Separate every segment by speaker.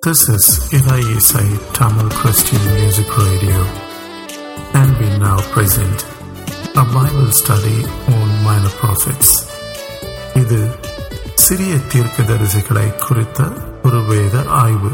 Speaker 1: This is Ilaisai Tamil Christian Music Radio, and we now present a Bible study on minor prophets. இது சிறிய தீர்க்கதரிசிகளை குறித்த ஒரு வேத ஆய்வு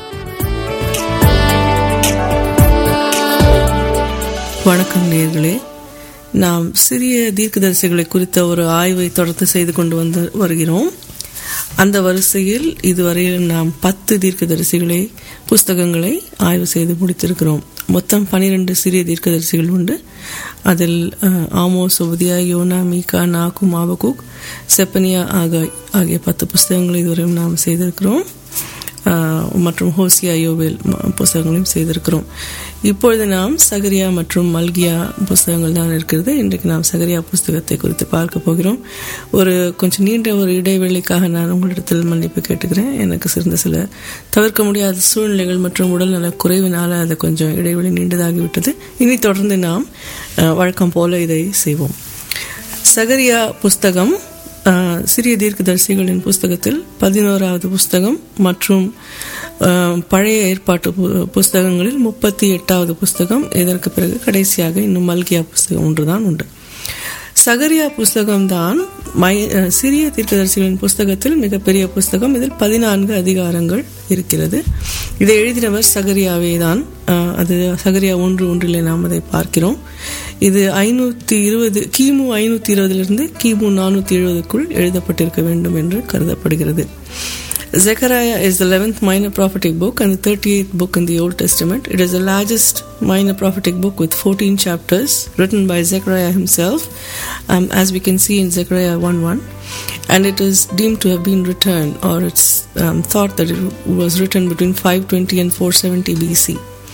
Speaker 2: வணக்கம் நேர்களே நாம் சிறிய தீர்க்கதரிசிகளை குறித்த ஒரு ஆய்வை தொடர்ந்து செய்து கொண்டு வந்து வருகிறோம் அந்த வரிசையில் இதுவரையில் நாம் பத்து தீர்க்கதரிசிகளை புஸ்தகங்களை ஆய்வு செய்து முடித்திருக்கிறோம் மொத்தம் பனிரெண்டு சிறிய தீர்க்கதரிசிகள் உண்டு அதில் அஹ், ஆமோஸ் உபதியா யோனா மீகா நாகு மாவகுக் செப்பனியா ஆக ஆகிய பத்து புஸ்தகங்களை இதுவரையும் நாம் செய்திருக்கிறோம் ஆஹ் மற்றும் ஹோசியா யோவேல் ம- புஸ்தகங்களையும் செய்திருக்கிறோம் இப்பொழுது நாம் சகரியா மற்றும் மல்கியா புஸ்தகங்கள் தான் இருக்கிறது இன்றைக்கு நாம் சகரியா புஸ்தகத்தை குறித்து பார்க்க போகிறோம் ஒரு கொஞ்சம் நீண்ட ஒரு இடைவெளிக்காக நான் உங்களிடத்தில் மன்னிப்பு கேட்டுக்கிறேன் எனக்கு சிறந்த சில தவிர்க்க முடியாத சூழ்நிலைகள் மற்றும் உடல்நல குறைவினால அது கொஞ்சம் இடைவெளி நீண்டதாகிவிட்டது இனி தொடர்ந்து நாம் ஆஹ், வழக்கம் போல இதை செய்வோம் சகரியா புஸ்தகம் ஆஹ், சிறிய தீர்க்கதரிசிகளின் புஸ்தகத்தில் பதினோராவது புஸ்தகம் மற்றும் ஆஹ், பழைய ஏற்பாட்டு பு- புஸ்தகங்களில் முப்பத்தி எட்டாவது புஸ்தகம் இதற்கு பிறகு கடைசியாக இன்னும் மல்கியா புஸ்தகம் ஒன்றுதான் உண்டு சகரியா புஸ்தகம்தான் மை அஹ், சிறிய தீர்க்கதரிசிகளின் புஸ்தகத்தில் மிகப்பெரிய புஸ்தகம் இதில் பதினான்கு அதிகாரங்கள் இருக்கிறது இதை எழுதினவர் சகரியாவே தான் அஹ், அது சகரியா ஒன்று ஒன்றிலே நாம் அதை பார்க்கிறோம் இது ஐநூற்றி இருபது கிமு ஐநூற்றி இருபதிலிருந்து கிமு நானூற்றி எழுபதுக்குள் எழுதப்பட்டிருக்க வேண்டும் என்று கருதப்படுகிறது Zechariah is the 11th minor prophetic book and the 38th book in the Old Testament. It is the largest minor prophetic book with 14 chapters written by Zechariah himself, um, as we can see in Zechariah 1 1. And it is deemed to have been written, or it's um, thought that it was written between 520 and 470 BC.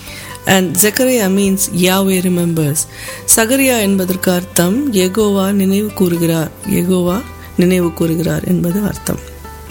Speaker 2: And Zechariah means Yahweh remembers சகரியா என்பதற்கு அர்த்தம் எகோவா நினைவு கூறுகிறார் எகோவா நினைவு கூறுகிறார் என்பது அர்த்தம்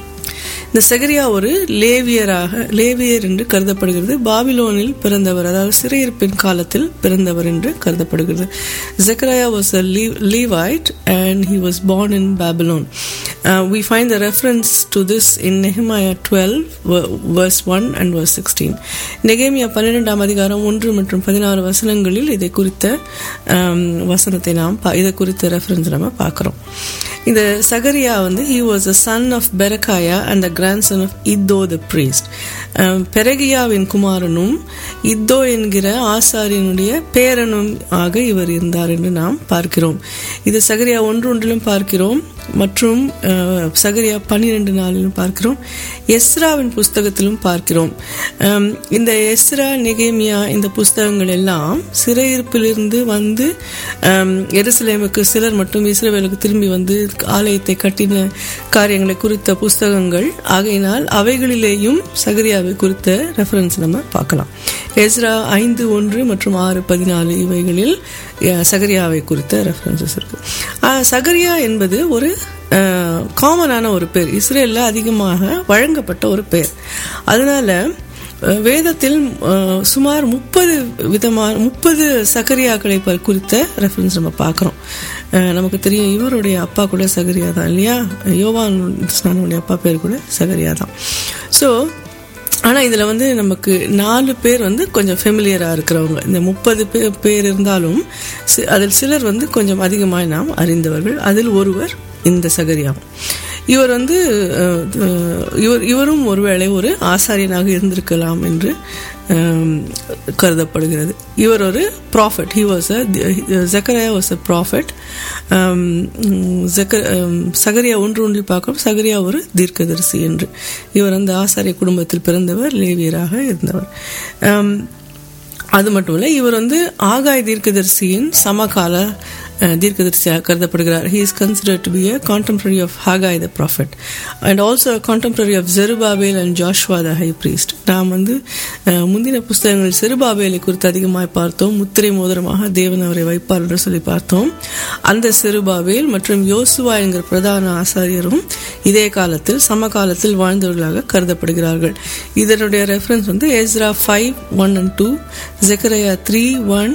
Speaker 2: இந்த செகரியா ஒரு லேவியராக லேவியர் என்று கருதப்படுகிறது பாபிலோனில் பிறந்தவர் அதாவது சிறையிருப்பின் காலத்தில் பிறந்தவர் என்று கருதப்படுகிறது Zechariah was a Levite and he was born in Babylon. Uh, we find the reference to this in Nehemiah 12 ver- verse 1 and verse 16. நெகேமியா பன்னிரெண்டாம் அதிகாரம் ஒன்று மற்றும் பதினாறு வசனங்களில் இதை குறித்த um, வசனத்தை நாம் பா- இதை குறித்த ரெஃபரன்ஸ் நம்ம பார்க்கிறோம் இந்த சகரியா வந்து he was a son of பெரகாயா and the grandson of இதோ the priest um, பெரகியாவின் குமாரனும் இதோ என்கிற ஆசாரியனுடைய பேரனும் ஆக இவர் இருந்தார் என்று நாம் பார்க்கிறோம் இது சகரியா ஒன்று ஒன்றிலும் பார்க்கிறோம் மற்றும் அஹ், சகரியா பன்னிரெண்டு நாளிலும் பார்க்கிறோம் எஸ்ராவின் புஸ்தகத்திலும் பார்க்கிறோம் அம், இந்த எஸ்ரா நெகேமியா இந்த புஸ்தகங்கள் எல்லாம் சிறையிருப்பிலிருந்து வந்து அம், எருசலேமுக்கு சிலர் மட்டும் இஸ்ரவேலுக்கு திரும்பி வந்து ஆலயத்தை கட்டின காரியங்களை குறித்த புஸ்தகங்கள் ஆகையினால் அவைகளிலேயும் சகரியாவை குறித்த ரெஃபரன்ஸ் நம்ம பார்க்கலாம் எஸ்ரா ஐந்து ஒன்று மற்றும் ஆறு பதினாலு இவைகளில் அஹ், சகரியாவை குறித்த ரெஃபரன்சஸ் இருக்கு அஹ், சகரியா என்பது ஒரு காமனான ஒரு பேர் இஸ்ரேலில் அதிகமாக வழங்கப்பட்ட ஒரு பேர் அதனால அஹ், வேதத்தில் அஹ், சுமார் முப்பது விதமான முப்பது சகரியாக்களை ப- குறித்த ரெஃபரன்ஸ் நம்ம பார்க்குறோம் நமக்கு தெரியும் இவருடைய அப்பா கூட சகரியா தான் இல்லையா யோவான் ஸ்நானனுடைய அப்பா பேர் கூட சகரியா தான் ஸோ ஆனால் இதில் வந்து நமக்கு நாலு பேர் வந்து கொஞ்சம் ஃபெமிலியராக இருக்கிறவங்க இந்த முப்பது பேர் பேர் இருந்தாலும் சி- அதில் சிலர் வந்து கொஞ்சம் அதிகமாக நாம் அறிந்தவர்கள் அதில் ஒருவர் இந்த சகரியாகும் இவர் வந்து அஹ், அஹ், இவர் இவரும் ஒருவேளை ஒரு ஆசாரியனாக இருந்திருக்கலாம் என்று அஹ், கருதப்படுகிறது இவர் ஒரு prophet he was a Zechariah was a prophet சகரியா ஒன்று ஒன்றில் பார்க்கிறோம் சகரியா ஒரு தீர்க்கதரிசி என்று இவர் அந்த ஆசாரிய குடும்பத்தில் பிறந்தவர் லேவியராக இருந்தவர் Um, அது மட்டும் இல்லை இவர் வந்து ஆகாய் தீர்க்கதரிசியின் சமகால அஹ், தீர்க்கதரிசியாக கருதப்படுகிறார் he is considered to be a contemporary of Haggai the prophet and also contemporary of Zerubbabel and Joshua the high priest நாம் வந்து அஹ், முந்தின புஸ்தகங்களில் செருபாபேலை குறித்து அதிகமாக பார்த்தோம் முத்திரை மோதிரமாக தேவன் அவரை வைப்பார் என்று சொல்லி பார்த்தோம் அந்த செருபாபேல் மற்றும் யோசுவா என்கிற பிரதான ஆசாரியரும் இதே காலத்தில் சமகாலத்தில் வாழ்ந்தவர்களாக கருதப்படுகிறார்கள் இதனுடைய ரெஃபரன்ஸ் வந்து Ezra five one and two Zechariah three one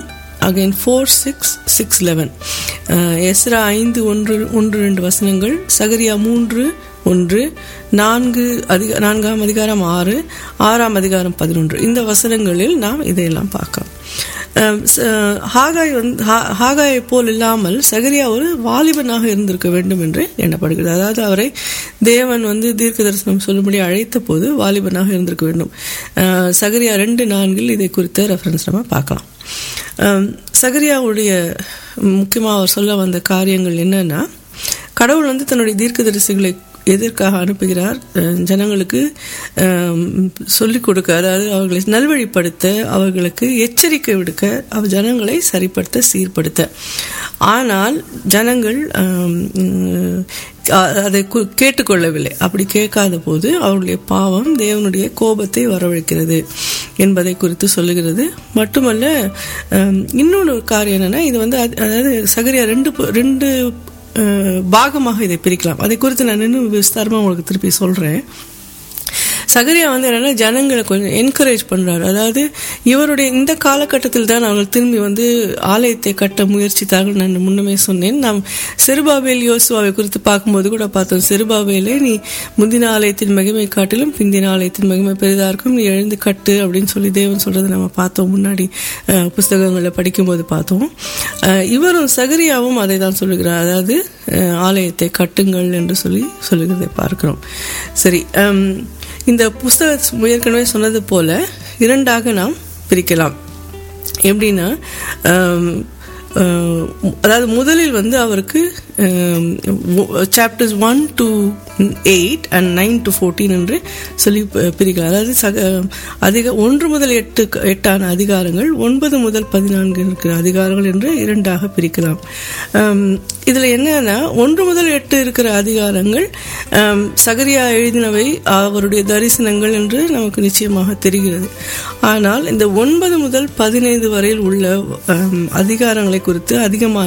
Speaker 2: again four six six eleven Ezra ஐந்து ஒன்று ஒன்று ரெண்டு வசனங்கள் சகரியா மூன்று ஒன்று நான்கு அதிக நான்காம் அதிகாரம் ஆறு ஆறாம் அதிகாரம் பதினொன்று இந்த வசனங்களில் நாம் இதையெல்லாம் பார்க்கலாம் அஹ் ச- ஹாகாய் வந்து ஹா- ஹாகாயை போல் இல்லாமல் சகரியா ஒரு வாலிபனாக இருந்திருக்க வேண்டும் என்று எண்ணப்படுகிறது அதாவது அவரை தேவன் வந்து தீர்க்க தரிசனம் சொல்லும்படி அழைத்த போது வாலிபனாக இருந்திருக்க வேண்டும் அஹ் சகரியா ரெண்டு நான்கில் இதை குறித்த ரெஃபரன்ஸ் நம்ம பார்க்கலாம் அஹ் சகரியாவுடைய முக்கியமாக அவர் சொல்ல வந்த காரியங்கள் என்னன்னா கடவுள் வந்து தன்னுடைய தீர்க்கதரிசிகளை எதற்காக அனுப்புகிறார் அஹ் ஜனங்களுக்கு சொல்லிக் கொடுக்க அதாவது அவர்களை நல்வழிப்படுத்த அவர்களுக்கு எச்சரிக்கை விடுக்க அவ ஜனங்களை சரிப்படுத்த சீர்படுத்த ஆனால் ஜனங்கள் ஆம், உம், அ- அதை கு- கேட்டுக்கொள்ளவில்லை அப்படி கேட்காத போது அவருடைய பாவம் தேவனுடைய கோபத்தை வரவழைக்கிறது என்பதை குறித்து சொல்லுகிறது மட்டுமல்ல ஆம், இன்னொன்று ஒரு காரியம் என்னன்னா இது வந்து அது- அதாவது சகரியா ரெண்டு பு- ரெண்டு அஹ், பாகமாக இதை பிரிக்கலாம் அதை குறித்து நான் இன்னும் விஸ்தாரமா உங்களுக்கு திருப்பி சொல்றேன் சகரியா வந்து என்னன்னா ஜனங்களை கொஞ்சம் என்கரேஜ் பண்றாரு அதாவது இவருடைய இந்த காலகட்டத்தில் தான் அவர்கள் திரும்பி வந்து ஆலயத்தை கட்ட முயற்சித்தார்கள் நான் முன்னமே சொன்னேன் நாம் செருபாபேல் யோசுவாவை குறித்து பார்க்கும்போது கூட பார்த்தோம் செருபாபேலே நீ முந்தின ஆலயத்தின் மகிமை காட்டிலும் பிந்தின ஆலயத்தின் மகிமை பெரிதா இருக்கும் நீ எழுந்து கட்டு அப்படின்னு சொல்லி தேவன் சொல்றதை நம்ம பார்த்தோம் முன்னாடி அஹ், புஸ்தகங்களை படிக்கும்போது பார்த்தோம் அஹ், இவரும் சகரியாவும் அதை தான் சொல்லுகிறார் அதாவது அஹ், ஆலயத்தை கட்டுங்கள் என்று சொல்லி சொல்லுகிறதை பார்க்கிறோம் சரி அம், இந்த புஸ்தகம் ஏற்கனவே சொன்னது போல இரண்டாக நாம் பிரிக்கலாம் எப்படின்னா ஆம், ஆம், அதாவது முதலில் வந்து அவருக்கு chapters one to eight and nine to fourteen என்று சொல்லி ப- பிரிக்கலாம் அதாவது சக அதிக ஒன்று முதல் எட்டு எட்டான அதிகாரங்கள் ஒன்பது முதல் பதினான்கு இருக்கிற அதிகாரங்கள் என்று இரண்டாக பிரிக்கலாம் ஆம், இதுல என்னன்னா ஒன்று முதல் எட்டு இருக்கிற அதிகாரங்கள் ஆம், சகரியா எழுதினவை அவருடைய தரிசனங்கள் என்று நமக்கு நிச்சயமாக தெரிகிறது ஆனால் இந்த ஒன்பது முதல் பதினைந்து வரையில் உள்ள ஆம், அதிகாரங்களை குறித்து அதிகமான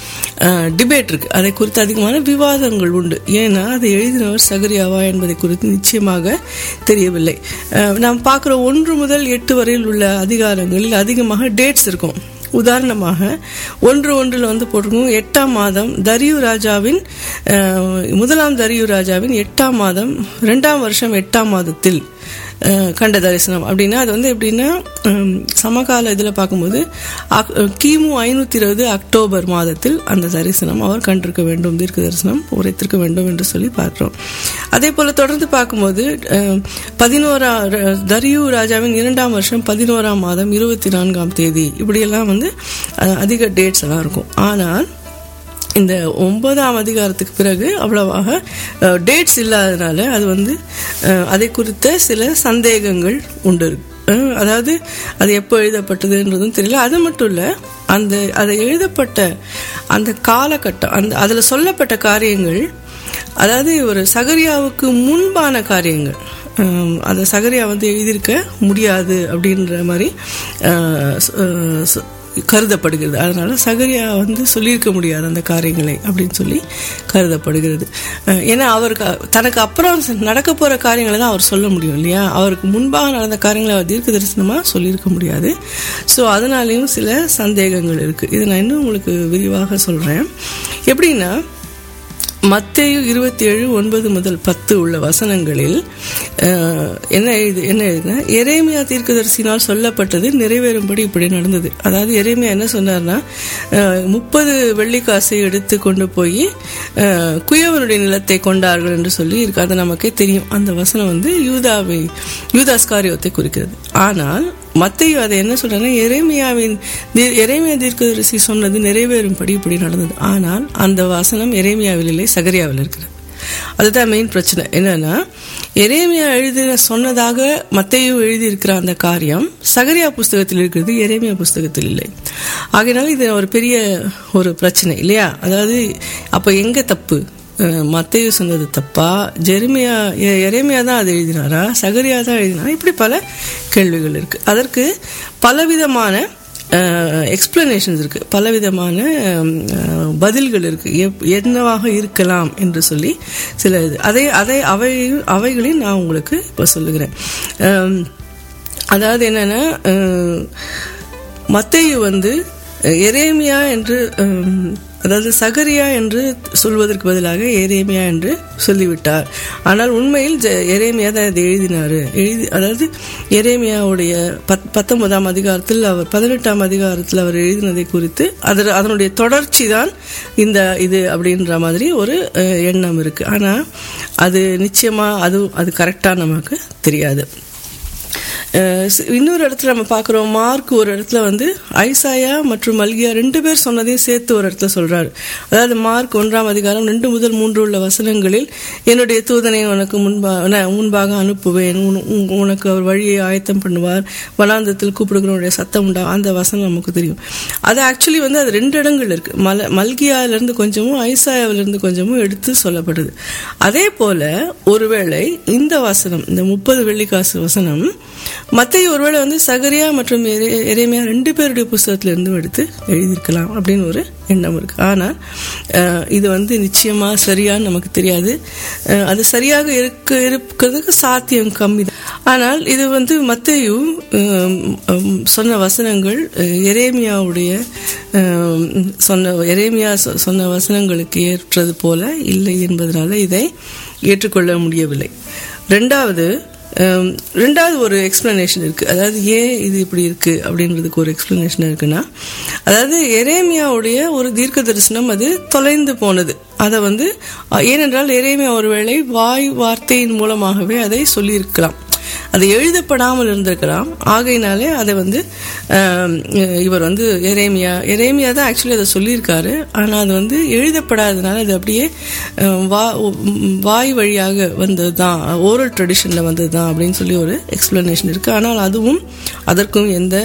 Speaker 2: டிபேட் இருக்கு அதை குறித்து அதிகமான விவாதங்கள் உண்டு ஏன்னா அதை எழுதினவர் சகரியாவா என்பதை குறித்து நிச்சயமாக தெரியவில்லை அஹ், நாம் பார்க்குற ஒன்று முதல் எட்டு வரையில் உள்ள அதிகாரங்களில் அதிகமாக டேட்ஸ் இருக்கும் உதாரணமாக ஒன்று ஒன்றில் வந்து போட்டிருக்கோம் எட்டாம் மாதம் தரியு ராஜாவின் அஹ், முதலாம் தரியு ராஜாவின் எட்டாம் மாதம் ரெண்டாம் வருஷம் எட்டாம் மாதத்தில் அஹ், கண்ட தரிசனம் அப்படின்னா அது வந்து எப்படின்னா ஹம், சமகால இதில் பார்க்கும்போது அக்- கிமு ஐநூற்றி இருபது அக்டோபர் மாதத்தில் அந்த தரிசனம் அவர் கண்டிருக்க வேண்டும் தீர்க்க தரிசனம் உரைத்திருக்க வேண்டும் என்று சொல்லி பார்க்கிறோம் அதே போல தொடர்ந்து பார்க்கும்போது அஹ், பதினோரா ர- தரியு ராஜாவின் இரண்டாம் வருஷம் பதினோராம் மாதம் இருபத்தி நான்காம் தேதி இப்படியெல்லாம் வந்து அஹ், அதிக டேட்ஸ் எல்லாம் இருக்கும் ஆனால் இந்த ஒன்பதாம் அதிகாரத்துக்கு பிறகு அவ்வளவாக டேட்ஸ் இல்லாதனால அது வந்து அஹ், அதை குறித்த சில சந்தேகங்கள் உண்டு அஹ், அதாவது அது எப்போ எழுதப்பட்டதுன்றதும் தெரியல அது மட்டும் இல்லை அந்த அதை எழுதப்பட்ட அந்த காலகட்டம் அந்த அதில் சொல்லப்பட்ட காரியங்கள் அதாவது ஒரு சகரியாவுக்கு முன்பான காரியங்கள் அஹ், அதை சகரியா வந்து எழுதியிருக்க முடியாது அப்படின்ற மாதிரி அஹ், ச- அஹ், ச- கருதப்படுகிறது அதனால சகரியா வந்து சொல்லியிருக்க முடியாது அந்த காரியங்களை அப்படின்னு சொல்லி கருதப்படுகிறது அஹ் ஏன்னா அவருக்கு தனக்கு அப்புறம் நடக்க போற காரியங்களை தான் அவர் சொல்ல முடியும் இல்லையா அவருக்கு முன்பாக நடந்த காரியங்களை அவர் தீர்க்க தரிசனமா சொல்லியிருக்க முடியாது ஸோ அதனாலேயும் சில சந்தேகங்கள் இருக்கு இதை நான் இன்னும் உங்களுக்கு விரிவாக சொல்றேன் எப்படின்னா மத்தேயு இருபத்தி ஏழு ஒன்பது முதல் பத்து உள்ள வசனங்களில் அஹ், என்ன எழுது என்ன எழுதுனா எரேமியா தீர்க்கதரிசினால் சொல்லப்பட்டது நிறைவேறும்படி இப்படி நடந்தது அதாவது எரேமியா என்ன சொன்னார்னா முப்பது வெள்ளிக்காசை எடுத்து கொண்டு போய் அஹ், குயவனுடைய நிலத்தை கொண்டார்கள் என்று சொல்லி இருக்கு அது நமக்கே தெரியும் அந்த வசனம் வந்து யூதாவை யூதாஸ்காரியத்தை குறிக்கிறது ஆனால் மத்தையும் அதை என்ன சொல்றாங்கன்னா எரேமியாவின் தீ- எரேமியா தீர்க்கதரிசி சொன்னது நிறைவேறும்படி இப்படி நடந்தது ஆனால் அந்த வசனம் எரேமியாவில் இல்லை சகரியாவில் இருக்கிறது அதுதான் மெயின் பிரச்சனை என்னன்னா எரேமியா எழுதின சொன்னதாக மத்தையு எழுதியிருக்கிற அந்த காரியம் சகரியா புஸ்தகத்தில் இருக்கிறது எரேமியா புஸ்தகத்தில் இல்லை ஆகையினால இது ஒரு பெரிய ஒரு பிரச்சனை இல்லையா அதாவது அப்ப எங்க தப்பு அஹ், மத்தேயு சொன்னது தப்பா ஜெருமியா எ- எரேமியா தான் அது எழுதினாரா சகரியா தான் எழுதினாரா இப்படி பல கேள்விகள் இருக்கு அதற்கு பலவிதமான எக்ஸ்பிளனேஷன்ஸ் இருக்கு பலவிதமான அஹ், பதில்கள் இருக்கு எப்- என்னவாக இருக்கலாம் என்று சொல்லி சில இது அதை அதை அவை அவைகளையும் நான் உங்களுக்கு இப்போ சொல்லுகிறேன் அஹ், அதாவது என்னன்னா அஹ், மத்தேயு வந்து எரேமியா என்று ஹம், அதாவது சகரியா என்று சொல்வதற்கு பதிலாக எரேமியா என்று சொல்லிவிட்டார் ஆனால் உண்மையில் ஜ- எரேமியா தான் இதை எழுதினார் எழுதி அதாவது எரேமியாவுடைய பத் பத்தொன்பதாம் அதிகாரத்தில் அவர் பதினெட்டாம் அதிகாரத்தில் அவர் எழுதினதை குறித்து அதில் அதனுடைய தொடர்ச்சி தான் இந்த இது அப்படின்ற மாதிரி ஒரு அஹ், எண்ணம் இருக்கு ஆனால் அது நிச்சயமா அது அது கரெக்டாக நமக்கு தெரியாது அஹ் சி- இன்னொரு இடத்துல நம்ம பார்க்குறோம் மார்க் ஒரு இடத்துல வந்து ஐசாயா மற்றும் மல்கியா ரெண்டு பேர் சொன்னதையும் சேர்த்து ஒரு இடத்துல சொல்றாரு அதாவது மார்க் ஒன்றாம் அதிகாரம் ரெண்டு முதல் மூன்று உள்ள வசனங்களில் என்னுடைய தூதனை உனக்கு முன்பாக நான் முன்பாக அனுப்புவேன் உன்- உன்- உனக்கு அவர் வழியை ஆயத்தம் பண்ணுவார் வனாந்தத்தில் கூப்பிடுகிறவனுடைய சத்தம் உண்டா அந்த வசனம் நமக்கு தெரியும் அது ஆக்சுவலி வந்து அது ரெண்டு இடங்கள் இருக்கு மல மல்கியாவிலிருந்து கொஞ்சமும் ஐசாயாவிலிருந்து கொஞ்சமும் எடுத்து சொல்லப்படுது அதே போல ஒருவேளை இந்த வசனம் இந்த முப்பது வெள்ளிக்காசு வசனம் மத்திய ஒருவேளை வந்து சகரியா மற்றும் எரே- எரேமியா ரெண்டு பேருடைய புஸ்தகத்துல இருந்தும் எடுத்து எழுதியிருக்கலாம் அப்படின்னு ஒரு எண்ணம் இருக்கு ஆனால் அஹ், இது வந்து நிச்சயமா சரியான்னு நமக்கு தெரியாது அஹ், அது சரியாக இருக்க இருக்கிறதுக்கு சாத்தியம் கம்மி தான் ஆனால் இது வந்து மத்தையு சொன்ன வசனங்கள் அஹ், எரேமியாவுடைய அஹ், சொன்ன எரேமியா சொ- சொன்ன வசனங்களுக்கு ஏற்றது போல இல்லை என்பதனால இதை ஏற்றுக்கொள்ள முடியவில்லை ரெண்டாவது ஹம், ரெண்டாவது ஒரு எக்ஸ்பிளனேஷன் இருக்கு அதாவது ஏன் இது இப்படி இருக்கு அப்படின்றதுக்கு ஒரு எக்ஸ்பிளனேஷன் இருக்குன்னா அதாவது எரேமியாவுடைய ஒரு தீர்க்க தரிசனம் அது தொலைந்து போனது அதை வந்து அஹ், ஏனென்றால் எரேமியா ஒருவேளை வாய் வார்த்தையின் மூலமாகவே அதை சொல்லியிருக்கலாம் அது எழுதப்படாமல் இருந்திருக்கலாம் ஆகையினாலே அதை வந்து ஆம், இவர் வந்து எரேமியா எரேமியா தான் ஆக்சுவலி அதை சொல்லியிருக்காரு ஆனால் அது வந்து எழுதப்படாததுனால அது அப்படியே ஆம், வா உம், வாய் வழியாக வந்தது தான் ஓரல் ட்ரெடிஷனில் வந்தது தான் அப்படின்னு சொல்லி ஒரு எக்ஸ்பிளனேஷன் இருக்குது ஆனால் அதுவும் அதற்கும் எந்த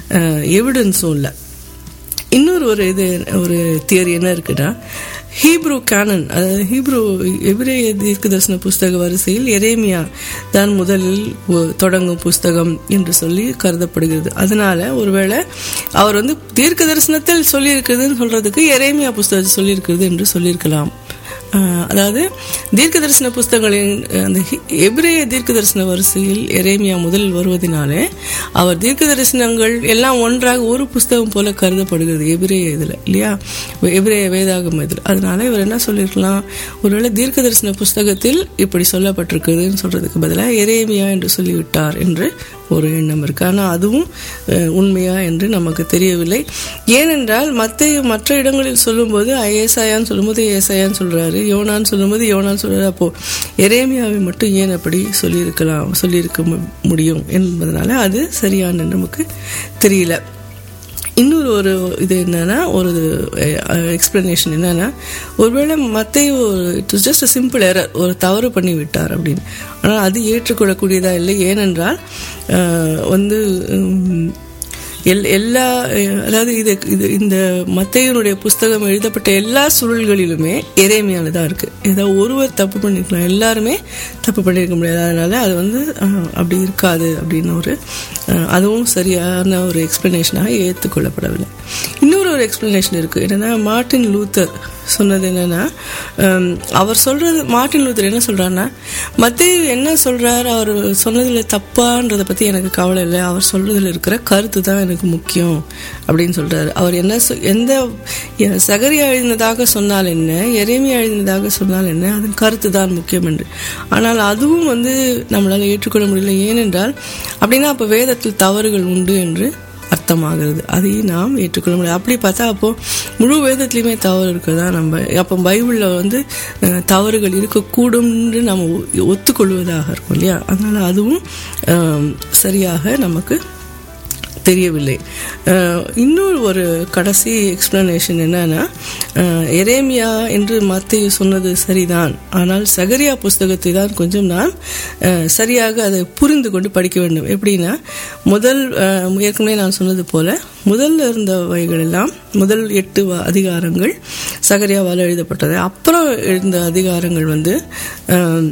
Speaker 2: எவிடன்ஸும் இல்லை இன்னொரு ஒரு இது ஒரு தியரி என்ன இருக்குன்னா ஹீப்ரூ கேனன் அதாவது ஹீப்ரூ எபிரேய தீர்க்க தரிசன புஸ்தக வரிசையில் எரேமியா தான் முதலில் ஒ- தொடங்கும் புஸ்தகம் என்று சொல்லி கருதப்படுகிறது அதனால ஒருவேளை அவர் வந்து தீர்க்க தரிசனத்தில் சொல்லியிருக்குதுன்னு சொல்றதுக்கு எரேமியா புஸ்தகத்தை சொல்லியிருக்கிறது என்று சொல்லியிருக்கலாம் ஆஹ் அதாவது தீர்க்க தரிசன புஸ்தகங்களின் அஹ், அந்த ஹி- எபிரேய தீர்க்க தரிசன வரிசையில் எரேமியா முதலில் வருவதனாலே அவர் தீர்க்க தரிசனங்கள் எல்லாம் ஒன்றாக ஒரு புஸ்தகம் போல கருதப்படுகிறது எபிரேய இதில் இல்லையா எபிரேய வேதாகம் இதில் அதனால இவர் என்ன சொல்லியிருக்கலாம் ஒருவேளை தீர்க்க தரிசன புஸ்தகத்தில் இப்படி சொல்லப்பட்டிருக்குதுன்னு சொல்றதுக்கு பதிலாக எரேமியா என்று சொல்லிவிட்டார் என்று ஒரு எண்ணம் இருக்கு ஆனால் அதுவும் அஹ், உண்மையா என்று நமக்கு தெரியவில்லை ஏனென்றால் மற்ற மற்ற இடங்களில் சொல்லும்போது ஏசாயான்னு சொல்லும்போது ஏசாயான்னு சொல்றாரு யோனான்னு சொல்லும்போது யோனான்னு சொல்றாரு அப்போ எரேமியாவை மட்டும் ஏன் அப்படி சொல்லியிருக்கலாம் சொல்லியிருக்க மு- முடியும் என்பதனால அது சரியான நமக்கு தெரியல இன்னொரு ஒரு இது என்னன்னா ஒரு எக்ஸ்பிளனேஷன் என்னன்னா ஒருவேளை மற்ற it is just simple error ஒரு தவறு பண்ணி விட்டார் அப்படின்னு ஆனால் அது ஏற்றுக்கொள்ளக்கூடியதா இல்லை ஏனென்றால் அஹ், வந்து உம், எல் எல்லா அஹ், அதாவது இது இது இந்த மத்தையனுடைய புஸ்தகம் எழுதப்பட்ட எல்லா சூழல்களிலுமே எரேமியால தான் இருக்கு ஏதாவது ஒருவர் தப்பு பண்ணிருக்கலாம் எல்லாருமே தப்பு பண்ணியிருக்க முடியாது அதனால அது வந்து அஹ், அப்படி இருக்காது அப்படின்னு ஒரு அஹ், அதுவும் சரியான ஒரு எக்ஸ்பிளனேஷனாக ஏற்றுக்கொள்ளப்படவில்லை இன்னொரு ஒரு எக்ஸ்பிளனேஷன் இருக்கு என்னன்னா மார்ட்டின் லூத்தர் சொன்னது என்னன்னா ஹம், அவர் சொல்றது மார்ட்டின் லூத்தர் என்ன சொல்றாருன்னா மத்திய என்ன சொல்றாரு அவர் சொன்னதுல தப்பான்றதை பத்தி எனக்கு கவலை இல்லை அவர் சொல்றதுல இருக்கிற கருத்து தான் எனக்கு முக்கியம் அப்படின்னு சொல்றாரு அவர் என்ன சொ- எந்த எ- சகரியா எழுதினதாக சொன்னால் என்ன எரேமியா எழுதினதாக சொன்னால் என்ன அதன் கருத்து தான் முக்கியம் என்று ஆனால் அதுவும் வந்து நம்மளால ஏற்றுக்கொள்ள முடியல ஏனென்றால் அப்படின்னா அப்ப வேதத்தில் தவறுகள் உண்டு என்று அர்த்தமாகிறது அதையும் நாம் ஏற்றுக்கொள்ள முடியாது அப்படி பார்த்தா அப்போ முழு வேதத்துலையுமே தவறு இருக்குதா நம்ம அப்போ பைபிளில் வந்து அஹ், தவறுகள் இருக்கக்கூடும்னு நம்ம ஒ- ஒத்துக்கொள்வதாக இருக்கும் இல்லையா அதனால அதுவும் அஹ், சரியாக நமக்கு தெரியவில்லை அஹ், இன்னொரு ஒரு கடைசி எக்ஸ்பிளனேஷன் என்னன்னா அஹ், எரேமியா என்று மத்திய சொன்னது சரிதான் ஆனால் சகரியா புஸ்தகத்தை தான் கொஞ்சம் நாம் அஹ், சரியாக அதை புரிந்து கொண்டு படிக்க வேண்டும் எப்படின்னா முதல் அஹ், ஏற்கனவே நான் சொன்னது போல முதல்ல இருந்தவைகள் எல்லாம் முதல் எட்டு வ- அதிகாரங்கள் சகரியாவால் எழுதப்பட்டது அப்புறம் எழுந்த அதிகாரங்கள் வந்து அஹ்,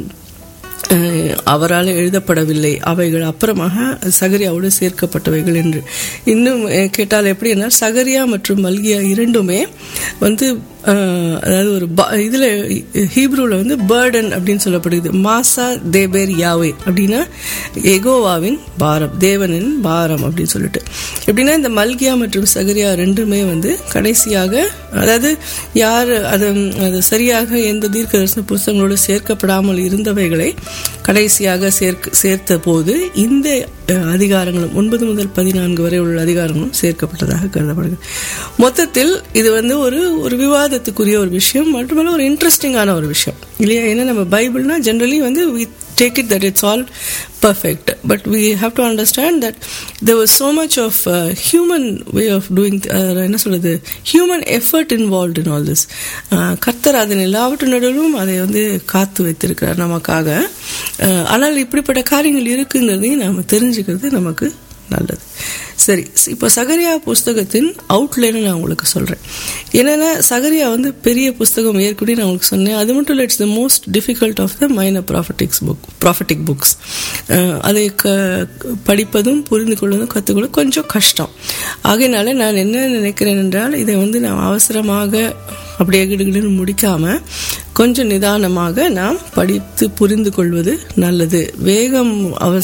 Speaker 2: அஹ் அவரால் எழுதப்படவில்லை அவைகள் அப்புறமாக சகரியாவோடு சேர்க்கப்பட்டவைகள் என்று இன்னும் அஹ், கேட்டால் எப்படின்னா சகரியா மற்றும் மல்கியா இரண்டுமே வந்து அஹ், அதாவது ஒரு ப- இதுல ஹீப்ரூல வந்து பேர்டன் அப்படின்னு சொல்லப்படுது மாசா தேபேர் யாவே அப்படின்னா எகோவாவின் பாரம் தேவனின் பாரம் அப்படின்னு சொல்லிட்டு எப்படின்னா இந்த மல்கியா மற்றும் சகரியா ரெண்டுமே வந்து கடைசியாக அதாவது யார் அது அது சரியாக எந்த தீர்க்க தரிசன புஸ்தகங்களோடு சேர்க்கப்படாமல் இருந்தவைகளை கடைசியாக சேர்க்க சேர்த்த போது இந்த அஹ், அதிகாரங்களும் ஒன்பது முதல் பதினான்கு வரை உள்ள அதிகாரங்களும் சேர்க்கப்பட்டதாக கருதப்படுகிறது மொத்தத்தில் இது வந்து ஒரு ஒரு விவாதத்துக்குரிய ஒரு விஷயம் மட்டுமல்ல ஒரு இன்ட்ரெஸ்டிங்கான ஒரு விஷயம் இல்லையா ஏன்னா நம்ம பைபிள்னா ஜென்ரலி வந்து we take it that it's all perfect but we have to understand that there was so much of uh, human way of doing uh, என்ன சொல்றது human effort involved in all this uh, கர்த்தர் அதன் எல்லாவற்று நடுவிலும் அதை வந்து காத்து வைத்திருக்கிறார் நமக்காக uh, ஆனால் இப்படிப்பட்ட காரியங்கள் இருக்குங்கிறதையும் நாம தெரிஞ்சுக்கிறது நமக்கு நல்லது சரி இப்போ சகரியா புஸ்தகத்தின் அவுட்லைனை நான் உங்களுக்கு சொல்கிறேன் என்னென்னா சகரியா வந்து பெரிய புஸ்தகம் ஏற்கனவே நான் உங்களுக்கு சொன்னேன் அது மட்டும் இல்லை it's the most difficult of the minor prophetics book prophetic books அதை க படிப்பதும் புரிந்து கொள்வதும் கற்றுக்கொள்வதும் கொஞ்சம் கஷ்டம் ஆகையினால நான் என்ன நினைக்கிறேன் என்றால் இதை வந்து நான் அவசரமாக அப்படியே கிடுகிடுன்னு முடிக்காம கொஞ்சம் நிதானமாக நாம் படித்து புரிந்து கொள்வது நல்லது வேகம் அவச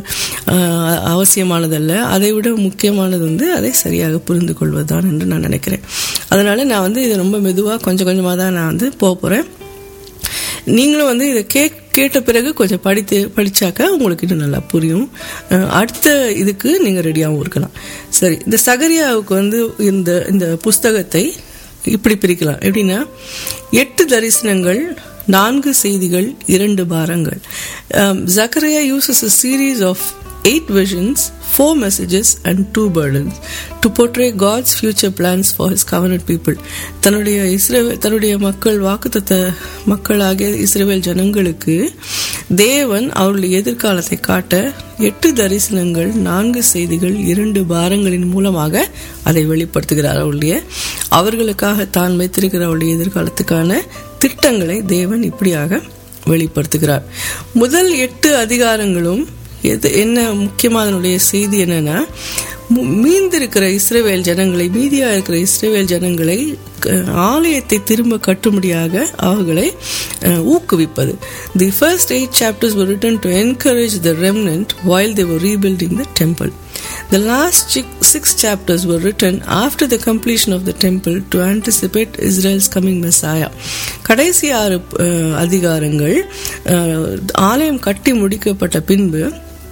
Speaker 2: அஹ், அவசியமானதல்ல அதை விட முக்கியமானது வந்து அதை சரியாக புரிந்து கொள்வதுதான் என்று நான் நினைக்கிறேன் அதனால நான் வந்து இதை ரொம்ப மெதுவாக கொஞ்சம் கொஞ்சமாக தான் நான் வந்து போக போகிறேன் நீங்களும் வந்து இதை கே கேட்ட பிறகு கொஞ்சம் படித்து படிச்சாக்க உங்களுக்கு இன்னும் நல்லா புரியும் அஹ், அடுத்த இதுக்கு நீங்கள் ரெடியாகவும் இருக்கலாம் சரி இந்த சகரியாவுக்கு வந்து இந்த இந்த புஸ்தகத்தை இப்படி பிரிக்கலாம் எப்படின்னா எட்டு தரிசனங்கள் நான்கு செய்திகள் இரண்டு பாரங்கள் Zechariah uses a series of eight visions, four messages, and two burdens to portray God's future plans for His covenant people. தன்னுடைய இஸ்ரேல் தன்னுடைய மக்கள் வாக்குத்தத்த மக்களாகிய இஸ்ரேல் ஜனங்களுக்கு தேவன் அவருடைய எதிர்காலத்தை காட்ட எட்டு தரிசனங்கள் நான்கு செய்திகள் இரண்டு பாரங்களின் மூலமாக அதை வெளிப்படுத்துகிறார் அவருடைய அவர்களுக்காக தான் வைத்திருக்கிற அவருடைய எதிர்காலத்துக்கான திட்டங்களை தேவன் இப்படியாக வெளிப்படுத்துகிறார் முதல் எட்டு அதிகாரங்களும் எது என்ன முக்கியமாக அதனுடைய செய்தி என்னன்னா மு- மீந்திருக்கிற இஸ்ரேவேல் ஜனங்களை மீதியா இருக்கிற இஸ்ரேவேல் ஜனங்களை க- ஆலயத்தை திரும்ப கட்டும்படியாக அவர்களை அஹ், ஊக்குவிப்பது the first eight chapters were written to encourage the remnant while they were rebuilding the temple The last chi- six chapters were written after the completion of the temple to anticipate Israel's coming Messiah. கடைசி ஆறு அஹ், அதிகாரங்கள் அஹ், ஆலயம் கட்டி முடிக்கப்பட்ட பின்பு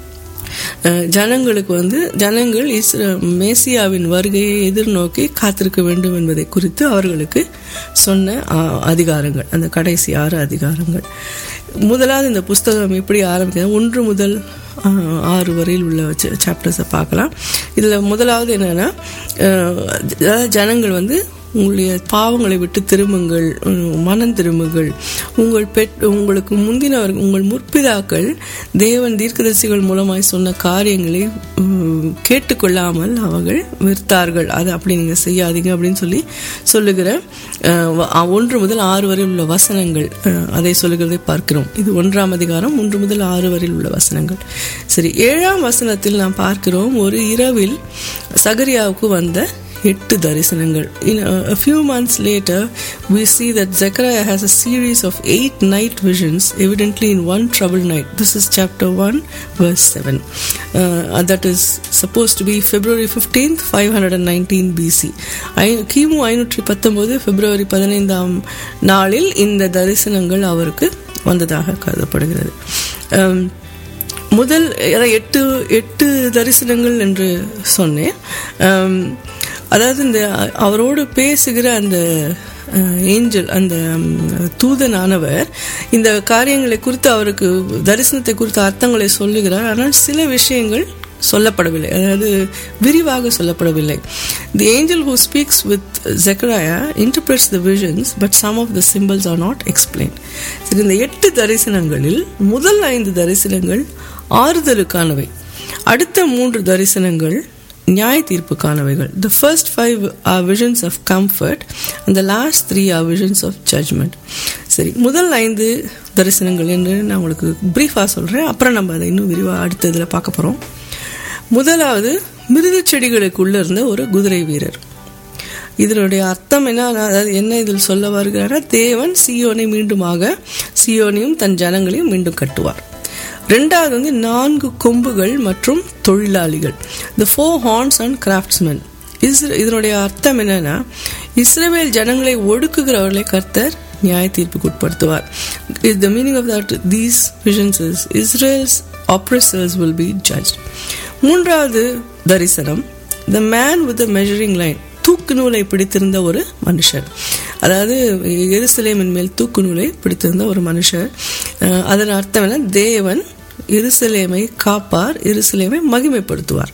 Speaker 2: அஹ், ஜனங்களுக்கு வந்து ஜனங்கள் இஸ்ர மேசியாவின் வருகையை எதிர்நோக்கி காத்திருக்க வேண்டும் என்பதை குறித்து அவர்களுக்கு சொன்ன அஹ், அதிகாரங்கள் அந்த கடைசி ஆறு அதிகாரங்கள் முதலாவது இந்த புஸ்தகம் எப்படி ஆரம்பிக்கிறது ஒன்று முதல் அஹ், ஆறு வரையில் உள்ள சாப்டர்ஸை பார்க்கலாம் இதில் முதலாவது என்னன்னா அஹ், அதாவது ஜனங்கள் வந்து உங்களுடைய பாவங்களை விட்டு திரும்புங்கள் உம், மனம் திரும்புங்கள் உங்கள் பெட் உங்களுக்கு முந்தினவர் உங்கள் முற்பிதாக்கள் தேவன் தீர்க்கதரிசிகள் மூலமாய் சொன்ன காரியங்களை உம், கேட்டுக்கொள்ளாமல் அவர்கள் விற்த்தார்கள் அதை அப்படி நீங்க செய்யாதீங்க அப்படின்னு சொல்லி சொல்லுகிற அஹ், வ- ஒன்று முதல் ஆறு வரை உள்ள வசனங்கள் அஹ், அதை சொல்லுகிறதை பார்க்கிறோம் இது ஒன்றாம் அதிகாரம் ஒன்று முதல் ஆறு வரையில் உள்ள வசனங்கள் சரி ஏழாம் வசனத்தில் நாம் பார்க்கிறோம் ஒரு இரவில் சகரியாவுக்கு வந்த எட்டு தரிசனங்கள் in a, a few months later we see that zechariah has a series of eight night visions evidently in one troubled night this is chapter 1 verse 7 uh, that is supposed to be february 15th 519 bc ஐ- கிமு ஐநூற்றி பத்தொன்பது பிப்ரவரி பதினைந்தாம் நாளில் இந்த தரிசனங்கள் அவருக்கு வந்ததாக கருதப்படுகிறது um, முதல் அதாவது எட்டு எட்டு தரிசனங்கள் என்று சொன்னேன் ஆம், அதாவது இந்த அவரோடு பேசுகிற அந்த ஏஞ்சல் அந்த ம், தூதனானவர் இந்த காரியங்களை குறித்து அவருக்கு தரிசனத்தை குறித்த அர்த்தங்களை சொல்லுகிறார் ஆனால் சில விஷயங்கள் சொல்லப்படவில்லை அதாவது விரிவாக சொல்லப்படவில்லை the angel who speaks with Zechariah interprets the visions but some of the symbols are not explain சரி இந்த எட்டு தரிசனங்களில் முதல் ஐந்து தரிசனங்கள் ஆறுதலுக்கானவை அடுத்த மூன்று தரிசனங்கள் நியாய தீர்ப்புக்கானவைகள் the first five are visions of comfort and the last three are visions of judgment சரி முதல் ஐந்து தரிசனங்கள் என்று நான் உங்களுக்கு ப்ரீஃபாக சொல்கிறேன் அப்புறம் நம்ம அதை இன்னும் விரிவாக அடுத்த இதில் பார்க்க போகிறோம் முதலாவது மிருது செடிகளுக்குள்ள இருந்த ஒரு குதிரை வீரர் இதனுடைய அர்த்தம் என்ன அதாவது என்ன இதில் சொல்ல வருகிறாரா தேவன் சியோனை மீண்டுமாக சியோனையும் தன் ஜனங்களையும் மீண்டும் கட்டுவார் ரெண்டாவது வந்து நான்கு கொம்புகள் மற்றும் தொழிலாளிகள் the four horns and craftsmen இஸ்ர இதனுடைய அர்த்தம் என்னன்னா இஸ்ரேல் ஜனங்களை ஒடுக்குகிறவர்களை கர்த்தர் நியாய தீர்ப்புக்கு உட்படுத்துவார் the meaning of that these visions is Israel's oppressors will be judge மூன்றாவது தரிசனம் the man with measuring line தூக்கு நூலை பிடித்திருந்த ஒரு மனுஷர் அதாவது எருசலேமின் மேல் தூக்கு நூலை பிடித்திருந்த ஒரு மனுஷர் அதன் அர்த்தம் என்ன தேவன் எருசலேமை காப்பார் எருசலேமை மகிமைப்படுத்துவார்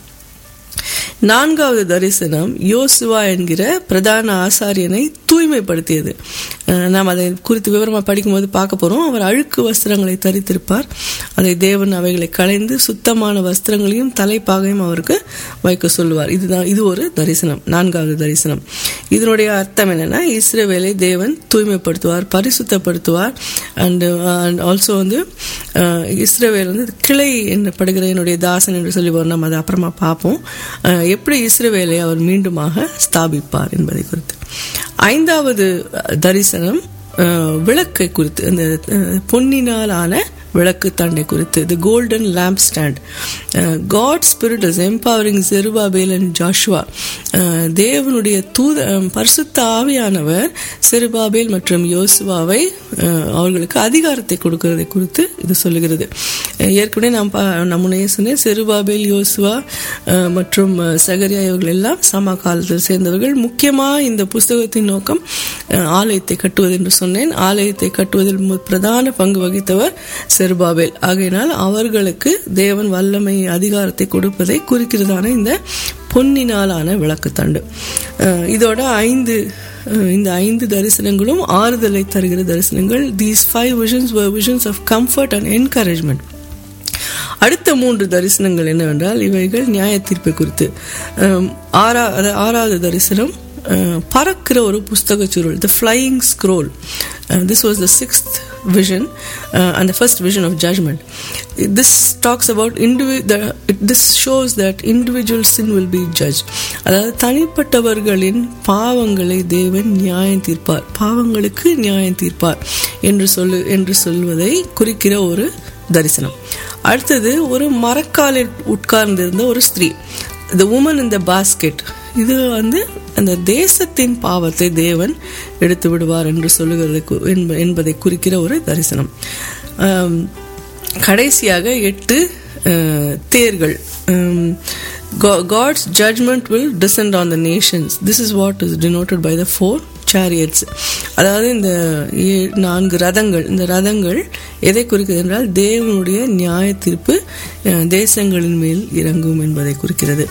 Speaker 2: நான்காவது தரிசனம் யோசுவா என்கிற பிரதான ஆசாரியனை தூய்மைப்படுத்தியது நாம் அதை குறித்து விவரமாக படிக்கும்போது பார்க்க போகிறோம் அவர் அழுக்கு வஸ்திரங்களை தரித்திருப்பார் அதை தேவன் அவைகளை களைந்து சுத்தமான வஸ்திரங்களையும் தலைப்பாகையும் அவருக்கு வைக்க சொல்லுவார் இதுதான் இது ஒரு தரிசனம் நான்காவது தரிசனம் இதனுடைய அர்த்தம் என்னன்னா இஸ்ரேவேலை தேவன் தூய்மைப்படுத்துவார் பரிசுத்தப்படுத்துவார் அண்ட் அண்ட் ஆல்சோ வந்து இஸ்ரேவேல் வந்து கிளை என்னப்படுகிற என்னுடைய தாசன் என்று சொல்லி வரும் நம்ம அதை அப்புறமா பார்ப்போம் எப்படி இஸ்ரேவேலை அவர் மீண்டுமாக ஸ்தாபிப்பார் என்பதை குறித்து ஐந்தாவது தரிசனம் விளக்கை குறித்து அந்த பொன்னினால் ஆன விளக்கு தண்டை குறித்து the golden lamp stand God spirit is empowering Zerubbabel and Joshua தேவனுடைய தூத பரிசுத்த ஆவியானவர் செருபாபேல் மற்றும் யோசுவாவை அவர்களுக்கு அதிகாரத்தை கொடுக்கறதை குறித்து இது சொல்லுகிறது ஏற்கனவே நாம் நான் முன்னையே சொன்னேன் செருபாபேல் யோசுவா மற்றும் சகரியா இவர்கள் எல்லாம் சம காலத்தில் சேர்ந்தவர்கள் முக்கியமாக இந்த புஸ்தகத்தின் நோக்கம் ஆலயத்தை கட்டுவது என்று சொன்னேன் ஆலயத்தை கட்டுவதில் பிரதான பங்கு வகித்தவர் செருபாபேல் ஆகையினால் அவர்களுக்கு தேவன் வல்லமை அதிகாரத்தை கொடுப்பதை குறிக்கிறதான இந்த பொன்னினாலான விளக்குத்தண்டு இதோட ஐந்து இந்த ஐந்து தரிசனங்களும் ஆறுதலை தருகிற தரிசனங்கள் these five visions visions of comfort and encouragement அடுத்த மூன்று தரிசனங்கள் என்னவென்றால் இவைகள் நியாய தீர்ப்பை குறித்து ஆறா ஆறாவது தரிசனம் பறக்கிற ஒரு புஸ்தக சுருள் the flying scroll this was the sixth vision uh, and the first vision of judgment. This talks about indivi- the, it, this shows that individual sin will be judged. அதாவது தனிப்பட்டவர்களின் பாவங்களை தேவன் நியாயம் தீர்ப்பார் பாவங்களுக்கு நியாயம் தீர்ப்பார் என்று சொல்லு என்று சொல்வதை குறிக்கிற ஒரு தரிசனம் அடுத்தது ஒரு மரக்காலில் உட்கார்ந்திருந்த ஒரு ஸ்திரீ the woman in the basket இது வந்து அந்த தேசத்தின் பாவத்தை தேவன் எடுத்து விடுவார் என்று சொல்லுகிறது என்பதை குறிக்கிற ஒரு தரிசனம் கடைசியாக எட்டு தேர்கள் God's judgment will descend on the nations this is what is denoted by the four chariots அதாவது இந்த நான்கு ரதங்கள் இந்த ரதங்கள் எதை குறிக்கிறது என்றால் தேவனுடைய நியாய தீர்ப்பு தேசங்களின் மேல் இறங்கும் என்பதை குறிக்கிறது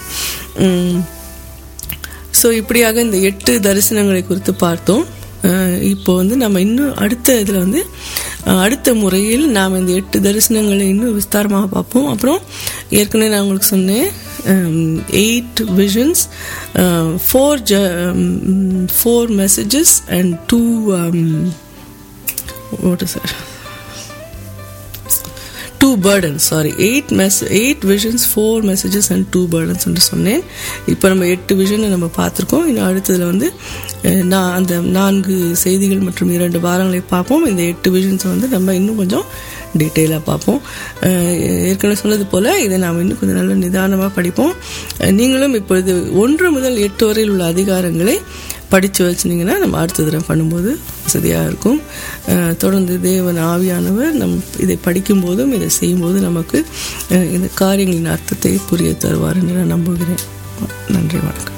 Speaker 2: ஸோ இப்படியாக இந்த எட்டு தரிசனங்களை குறித்து பார்த்தோம் இப்போ வந்து நம்ம இன்னும் அடுத்த இதில் வந்து அடுத்த முறையில் நாம் இந்த எட்டு தரிசனங்களை இன்னும் விஸ்தாரமாக பார்ப்போம் அப்புறம் ஏற்கனவே நான் உங்களுக்கு சொன்னேன் எயிட் விஷன்ஸ் ஃபோர் ஜ four messages and two what sir two burdens sorry eight mess eight visions four messages and two burdens என்று சொன்னேன் இப்போ நம்ம எட்டு விஷனை நம்ம பார்த்துருக்கோம் இன்னும் அடுத்ததில் வந்து நான் அந்த நான்கு செய்திகள் மற்றும் இரண்டு வாரங்களை பார்ப்போம் இந்த எட்டு விஷன்ஸை வந்து நம்ம இன்னும் கொஞ்சம் டீட்டெயிலாக பார்ப்போம் ஏற்கனவே சொன்னது போல் இதை நாம் இன்னும் கொஞ்சம் நல்ல நிதானமாக படிப்போம் நீங்களும் இப்பொழுது ஒன்று முதல் எட்டு வரையில் உள்ள அதிகாரங்களை படித்து வச்சுனிங்கன்னா நம்ம அடுத்த தடவை பண்ணும்போது வசதியாக இருக்கும் தொடர்ந்து தேவன் ஆவியானவர் நம் இதை படிக்கும்போதும் இதை செய்யும்போது நமக்கு இந்த காரியங்களின் அர்த்தத்தை புரிய தருவார் என்று நான் நம்புகிறேன் நன்றி வணக்கம்